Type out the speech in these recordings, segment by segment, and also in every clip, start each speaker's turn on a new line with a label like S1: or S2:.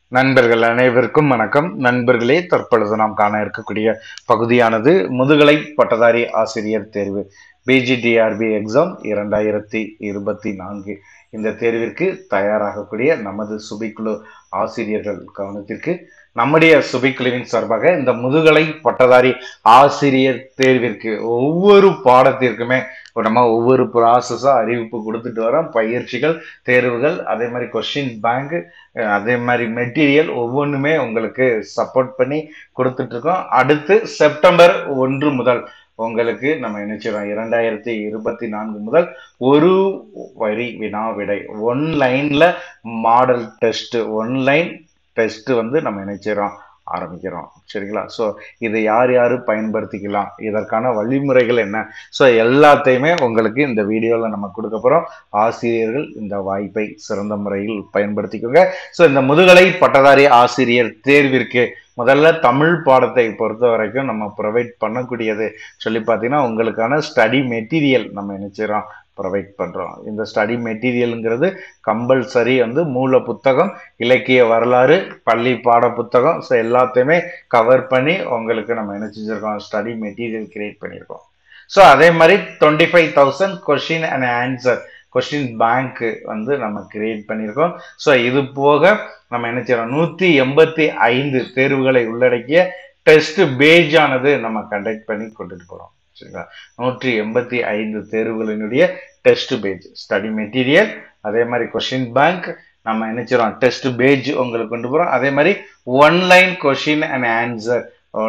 S1: நண்பர்கள் அனைவருக்கும் வணக்கம் நண்பர்களே தற்பொழுது நாம் காண இருக்கக்கூடிய பகுதியானது முதுகலை பட்டதாரி ஆசிரியர் தேர்வு பிஜிடிஆர்பி எக்ஸாம் இரண்டாயிரத்தி இருபத்தி நான்கு இந்த தேர்விற்கு தயாராகக்கூடிய நமது சுபிக்குழு ஆசிரியர்கள் கவனத்திற்கு நம்முடைய சுபிக்குழுவின் சார்பாக இந்த முதுகலை பட்டதாரி ஆசிரியர் தேர்விற்கு ஒவ்வொரு பாடத்திற்குமே நம்ம ஒவ்வொரு ப்ராசஸாக அறிவிப்பு கொடுத்துட்டு வரோம் பயிற்சிகள் தேர்வுகள் அதே மாதிரி கொஸ்டின் பேங்க் அதே மாதிரி மெட்டீரியல் ஒவ்வொன்றுமே உங்களுக்கு சப்போர்ட் பண்ணி கொடுத்துட்டு இருக்கோம் அடுத்து செப்டம்பர் ஒன்று முதல் உங்களுக்கு நம்ம நினைச்சிடறோம் இரண்டாயிரத்தி இருபத்தி நான்கு முதல் ஒரு வரி வினா விடை ஒன் லைன்ல மாடல் டெஸ்ட் ஒன்லைன் டெஸ்ட் வந்து நம்ம நினைச்சிடறோம் ஆரம்பிக்கிறோம் சரிங்களா ஸோ இதை யார் யார் பயன்படுத்திக்கலாம் இதற்கான வழிமுறைகள் என்ன ஸோ எல்லாத்தையுமே உங்களுக்கு இந்த வீடியோவில் நம்ம கொடுக்க போகிறோம் ஆசிரியர்கள் இந்த வாய்ப்பை சிறந்த முறையில் பயன்படுத்திக்கோங்க ஸோ இந்த முதுகலை பட்டதாரி ஆசிரியர் தேர்விற்கு முதல்ல தமிழ் பாடத்தை பொறுத்த வரைக்கும் நம்ம ப்ரொவைட் பண்ணக்கூடியது சொல்லி பார்த்தீங்கன்னா உங்களுக்கான ஸ்டடி மெட்டீரியல் நம்ம நினைச்சிடறோம் ப்ரொவைட் பண்ணுறோம் இந்த ஸ்டடி மெட்டீரியலுங்கிறது கம்பல்சரி வந்து மூல புத்தகம் இலக்கிய வரலாறு பள்ளி பாட புத்தகம் ஸோ எல்லாத்தையுமே கவர் பண்ணி உங்களுக்கு நம்ம என்ன செஞ்சுருக்கோம் ஸ்டடி மெட்டீரியல் கிரியேட் பண்ணியிருக்கோம் ஸோ அதே மாதிரி twenty five thousand question and answer question bank வந்து நம்ம கிரியேட் பண்ணியிருக்கோம் ஸோ இது போக நம்ம என்ன செய்யறோம் நூற்றி எண்பத்தி ஐந்து தேர்வுகளை உள்ளடக்கிய டெஸ்ட் பேஜ் ஆனது நம்ம கண்டக்ட் பண்ணி கொண்டுட்டு போகிறோம் சரிங்களா நூற்றி எண்பத்தி ஐந்து தேர்வுகளினுடைய டெஸ்ட் பேஜ் ஸ்டடி மெட்டீரியல் அதே மாதிரி கொஷின் பேங்க் நம்ம என்ன செய்றோம் டெஸ்ட் பேஜ் உங்களுக்கு கொண்டு போகிறோம் அதே மாதிரி online question and answer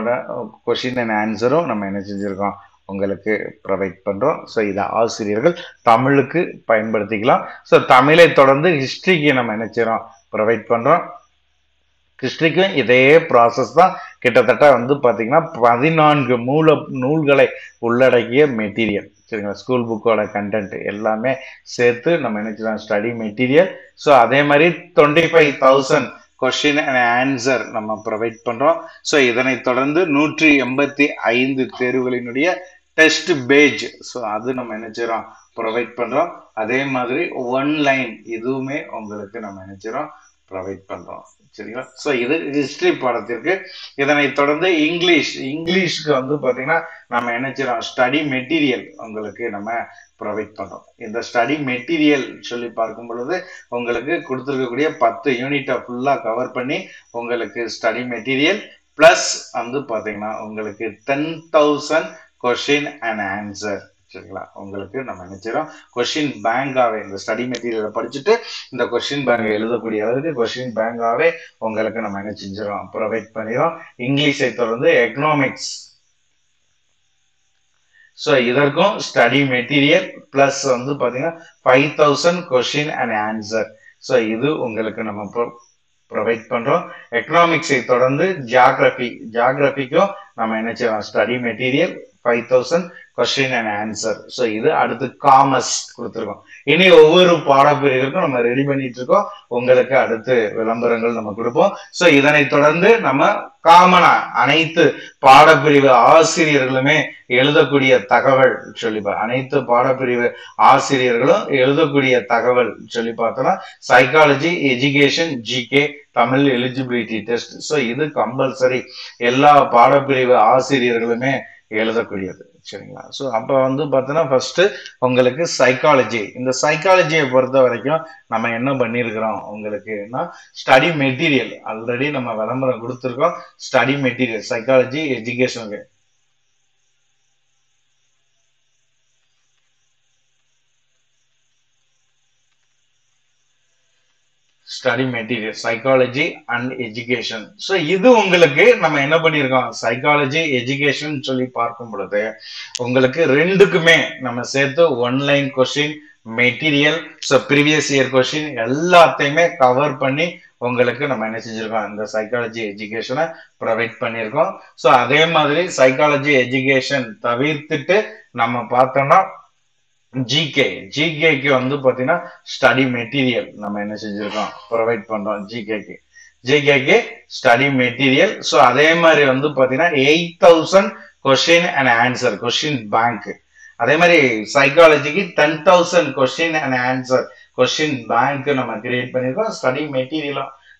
S1: question and ஆன்சரும் நம்ம என்ன செஞ்சுருக்கோம் உங்களுக்கு ப்ரொவைட் பண்ணுறோம் ஸோ இதை ஆசிரியர்கள் தமிழுக்கு பயன்படுத்திக்கலாம் ஸோ தமிழை தொடர்ந்து ஹிஸ்ட்ரிக்கு நம்ம என்ன செய்கிறோம் ப்ரொவைட் பண்ணுறோம் ஹிஸ்ட்ரிக்கும் இதே ப்ராசஸ் தான் கிட்டத்தட்ட வந்து பார்த்தீங்கன்னா பதினான்கு மூல நூல்களை உள்ளடக்கிய மெட்டீரியல் சரிங்களா ஸ்கூல் புக்கோட கண்டென்ட் எல்லாமே சேர்த்து நம்ம நினைச்சிடலாம் ஸ்டடி மெட்டீரியல் ஸோ அதே மாதிரி twenty five thousand question and answer நம்ம ப்ரொவைட் பண்ணுறோம் ஸோ இதனைத் தொடர்ந்து நூற்றி எண்பத்தி ஐந்து தேர்வுகளினுடைய டெஸ்ட் பேஜ் ஸோ அது நம்ம என்ன செய்கிறோம் ப்ரொவைட் பண்ணுறோம் அதே மாதிரி ஒன் லைன் இதுவுமே உங்களுக்கு நம்ம நினைச்சிடறோம் ப்ரொவைட் பண்ணுறோம் சரிங்களா ஸோ இது ஹிஸ்ட்ரி பாடத்திற்கு இதனைத் தொடர்ந்து இங்கிலீஷ் இங்கிலீஷ்க்கு வந்து பார்த்தீங்கன்னா நம்ம என்ன செய்யறோம் ஸ்டடி மெட்டீரியல் உங்களுக்கு நம்ம ப்ரொவைட் பண்ணுறோம் இந்த ஸ்டடி மெட்டீரியல் சொல்லி பார்க்கும் பொழுது உங்களுக்கு கொடுத்துருக்கக்கூடிய பத்து யூனிட்டை ஃபுல்லாக கவர் பண்ணி உங்களுக்கு ஸ்டடி மெட்டீரியல் ப்ளஸ் வந்து பார்த்தீங்கன்னா உங்களுக்கு ten thousand question and answer சரிங்களா உங்களுக்கு நம்ம நினைச்சிடும் கொஷின் பேங்காவே இந்த ஸ்டடி மெட்டீரியலை படிச்சுட்டு இந்த கொஷின் பேங்க் எழுதக்கூடிய அளவுக்கு கொஷின் பேங்காவே உங்களுக்கு நம்ம என்ன செஞ்சிடும் ப்ரொவைட் பண்ணிடும் இங்கிலீஷை தொடர்ந்து எக்கனாமிக்ஸ் ஸோ இதற்கும் ஸ்டடி மெட்டீரியல் ப்ளஸ் வந்து பார்த்தீங்கன்னா five thousand question and answer so இது உங்களுக்கு நம்ம ப்ரொவைட் பண்ணுறோம் எக்கனாமிக்ஸை தொடர்ந்து ஜியாகிரபி ஜியாகிரபிக்கும் நம்ம என்ன செய்யலாம் study material five thousand question and answer so இது அடுத்து காமர்ஸ் கொடுத்துருக்கோம் இனி ஒவ்வொரு பாடப்பிரிவுக்கும் நம்ம ரெடி பண்ணிட்டு இருக்கோம் உங்களுக்கு அடுத்து விளம்பரங்கள் நம்ம கொடுப்போம் ஸோ இதனை தொடர்ந்து நம்ம காமனா அனைத்து பாடப்பிரிவு ஆசிரியர்களுமே எழுதக்கூடிய தகவல் சொல்லி அனைத்து பாடப்பிரிவு ஆசிரியர்களும் எழுதக்கூடிய தகவல் சொல்லி பார்த்தோம்னா psychology education GK Tamil eligibility test so இது கம்பல்சரி எல்லா பாடப்பிரிவு ஆசிரியர்களுமே எழுதக்கூடியது சரிங்களா ஸோ அப்போ வந்து பார்த்தோன்னா ஃபர்ஸ்ட் உங்களுக்கு சைக்காலஜி இந்த சைக்காலஜியை பொறுத்த வரைக்கும் நம்ம என்ன பண்ணியிருக்கிறோம் உங்களுக்குன்னா ஸ்டடி மெட்டீரியல் ஆல்ரெடி நம்ம விளம்பரம் கொடுத்துருக்கோம் ஸ்டடி மெட்டீரியல் சைக்காலஜி எஜுகேஷனுக்கு study material psychology and education so இது உங்களுக்கு நம்ம என்ன பண்ணியிருக்கோம் சைக்காலஜி எஜுகேஷன் சொல்லி பார்க்கும் பொழுது உங்களுக்கு ரெண்டுக்குமே நம்ம சேர்த்து online question material so previous year question எல்லாத்தையுமே கவர் பண்ணி உங்களுக்கு நம்ம என்ன செஞ்சிருக்கோம் இந்த சைக்காலஜி எஜுகேஷனை ப்ரொவைட் பண்ணியிருக்கோம் ஸோ அதே மாதிரி சைக்காலஜி எஜுகேஷன் தவிர்த்துட்டு நம்ம பார்த்தோம்னா ஜிகே ஜிகேக்கு வந்து பார்த்தீங்கன்னா ஸ்டடி மெட்டீரியல் நம்ம என்ன செஞ்சிருக்கோம் ப்ரொவைட் பண்றோம் ஜிகேக்கு ஜிகேக்கு ஸ்டடி மெட்டீரியல் ஸோ அதே மாதிரி வந்து பார்த்தீங்கன்னா eight thousand question and answer question bank அதே மாதிரி சைக்காலஜிக்கு ten thousand question and answer question bank நம்ம கிரியேட் பண்ணியிருக்கோம் ஸ்டடி மெட்டீரியலும்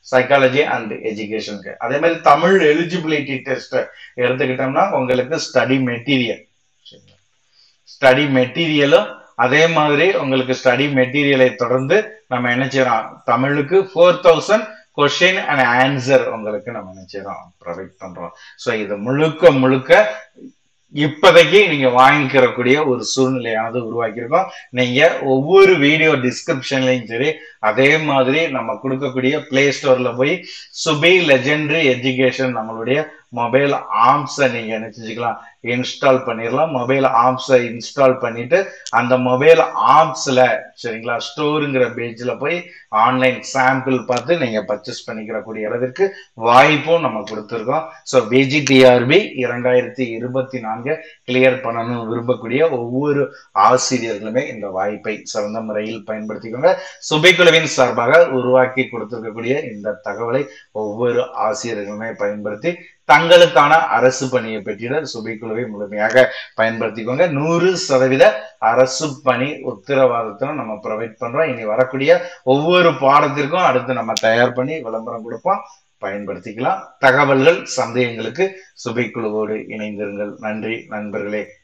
S1: சைக்காலஜி அண்ட் எஜுகேஷனுக்கு அதே மாதிரி தமிழ் எலிஜிபிலிட்டி டெஸ்ட் எடுத்துக்கிட்டோம்னா உங்களுக்கு ஸ்டடி மெட்டீரியல் ஸ்டடி மெட்டீரியலும் அதே மாதிரி உங்களுக்கு ஸ்டடி மெட்டீரியலை தொடர்ந்து நம்ம என்ன செய்யறோம் தமிழுக்கு four thousand question and answer உங்களுக்கு நம்ம என்ன செய்யறோம் ப்ரொவைட் பண்றோம் ஸோ இது முழுக்க முழுக்க இப்போதைக்கு நீங்க வாங்கிக்கிறக்கூடிய ஒரு சூழ்நிலையானது உருவாக்கியிருக்கோம் நீங்க ஒவ்வொரு வீடியோ டிஸ்கிரிப்ஷன்லயும் சரி அதே மாதிரி நம்ம கொடுக்கக்கூடிய பிளே ஸ்டோர்ல போய் சுபி லெஜெண்டரி எஜுகேஷன் நம்மளுடைய மொபைல் ஆம்ஸை நீங்க என்ன செஞ்சுக்கலாம் இன்ஸ்டால் பண்ணிடலாம் மொபைல் ஆப்ஸை இன்ஸ்டால் பண்ணிட்டு அந்த மொபைல் ஆப்ஸ்ல சரிங்களா ஸ்டோருங்கிற பேஜ்ல போய் ஆன்லைன் சாம்பிள் பார்த்து நீங்க பர்ச்சேஸ் பண்ணிக்கிற கூடிய அளவிற்கு வாய்ப்பும் நம்ம கொடுத்துருக்கோம் ஸோ பிஜிடிஆர்பி இரண்டாயிரத்தி இருபத்தி நான்கு கிளியர் பண்ணணும்னு விரும்பக்கூடிய ஒவ்வொரு ஆசிரியர்களுமே இந்த வாய்ப்பை சிறந்த முறையில் பயன்படுத்திக்கோங்க சுபைக்குழுவின் சார்பாக உருவாக்கி கொடுத்திருக்கக்கூடிய இந்த தகவலை ஒவ்வொரு ஆசிரியர்களுமே பயன்படுத்தி தங்களுக்கான அரசு பணியை பெற்றிட சுபைக்குழுவை முழுமையாக பயன்படுத்திக்கோங்க நூறு சதவீத அரசு பணி உத்தரவாதத்திலும் நம்ம ப்ரொவைட் பண்றோம் இனி வரக்கூடிய ஒவ்வொரு பாடத்திற்கும் அடுத்து நம்ம தயார் பண்ணி விளம்பரம் கொடுப்போம் பயன்படுத்திக்கலாம் தகவல்கள் சந்தேகங்களுக்கு சுபைக்குழுவோடு இணைந்திருங்கள் நன்றி நண்பர்களே